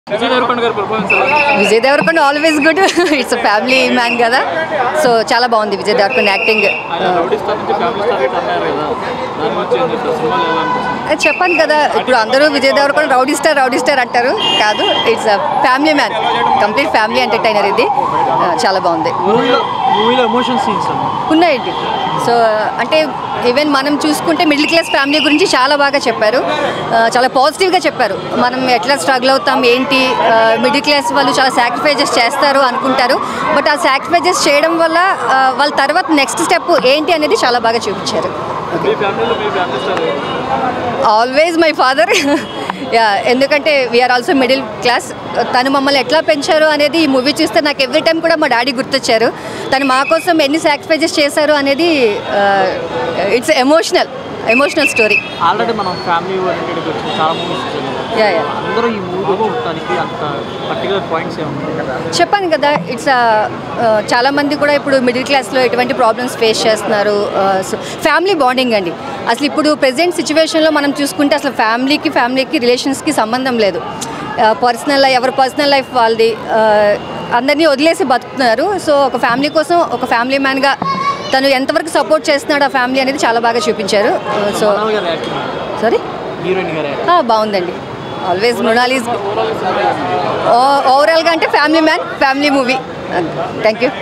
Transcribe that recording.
విజయ్ దేవరకొండ గారి పర్ఫార్మెన్స్ ఎలా ఉంది? Vijay Deverakonda always good it's family man కదా సో చాలా బాగుంది విజయ్ దేవరకొండ యాక్టింగ్ ఆయన రౌడీ స్టార్ నుంచి ఫ్యామిలీ స్టార్ రేట్ అన్నారు కదా దాని గురించి ఏం చెప్తారు సినిమాలు ఎలా అనిపిస్తుంది అది చెప్పాను కదా ఇప్పుడు అందరూ Vijay Deverakonda rowdy star rowdy star అంటారు కాదు it's family man complete family entertainer ఇది ఆ, చాలా బాగుంది మూవీలో మూవీలో ఎమోషన్ సీన్స్ ఉన్నాయండి సో అంటే ఈవెన్ మనం చూసుకుంటే మిడిల్ క్లాస్ ఫ్యామిలీ గురించి చాలా బాగా చెప్పారు ఆ, చాలా పాజిటివ్గా చెప్పారు మనం ఎట్లా స్ట్రగుల్ అవుతాం ఏంటి మిడిల్ క్లాస్ వాళ్ళు చాలా సాక్రిఫైజెస్ చేస్తారు అనుకుంటారు బట్ ఆ సాక్రిఫైజెస్ చేయడం వల్ల ఆ, వాళ్ళ తర్వాత నెక్స్ట్ స్టెప్ ఏంటి అనేది చాలా బాగా చూపించారు మీ ఫ్యామిలీలో మీ family star always my father yeah ఎందుకంటే వీఆర్ ఆల్సో మిడిల్ క్లాస్ తను మమ్మల్ని ఎట్లా పెంచారు అనేది ఈ మూవీ చూస్తే నాకు ఎవ్రీ టైం కూడా మా డాడీ గుర్తొచ్చారు తను మా కోసం ఎన్ని సాక్రిఫైజెస్ చేశారు అనేది it's emotional emotional story already మనం ఫ్యామిలీ ఓరియంటెడ్ వచ్చిన చాలా మూవీస్ చూసాం యా యా అందరూ ఈ మూవీ చూడటానికి అంత పర్టికులర్ పాయింట్స్ ఏముంటాయి చెప్పాను కదా ఇట్స్ చాలా మంది కూడా ఇప్పుడు మిడిల్ క్లాస్లో ఎటువంటి ప్రాబ్లమ్స్ ఫేస్ చేస్తున్నారు సో ఫ్యామిలీ బాండింగ్ అండి అసలు ఇప్పుడు ప్రజెంట్ సిచ్యువేషన్లో మనం చూసుకుంటే అసలు ఫ్యామిలీకి ఫ్యామిలీకి రిలేషన్స్కి సంబంధం లేదు పర్సనల్ ఎవరి పర్సనల్ లైఫ్ వాళ్ళది ఆ, అందరినీ వదిలేసి బతుకుతున్నారు సో ఒక ఫ్యామిలీ కోసం ఒక ఫ్యామిలీ మ్యాన్గా తను ఎంతవరకు సపోర్ట్ చేస్తున్నాడు ఆ ఫ్యామిలీ అనేది చాలా బాగా చూపించారు సో మనోహర్ గారి యాక్టింగ్ సారీ హీరోయిన్ గారి యాక్టింగ్ బాగుందండి ఆల్వేస్ మృణాలీస్ ఓవరాల్గా అంటే family man family movie thank you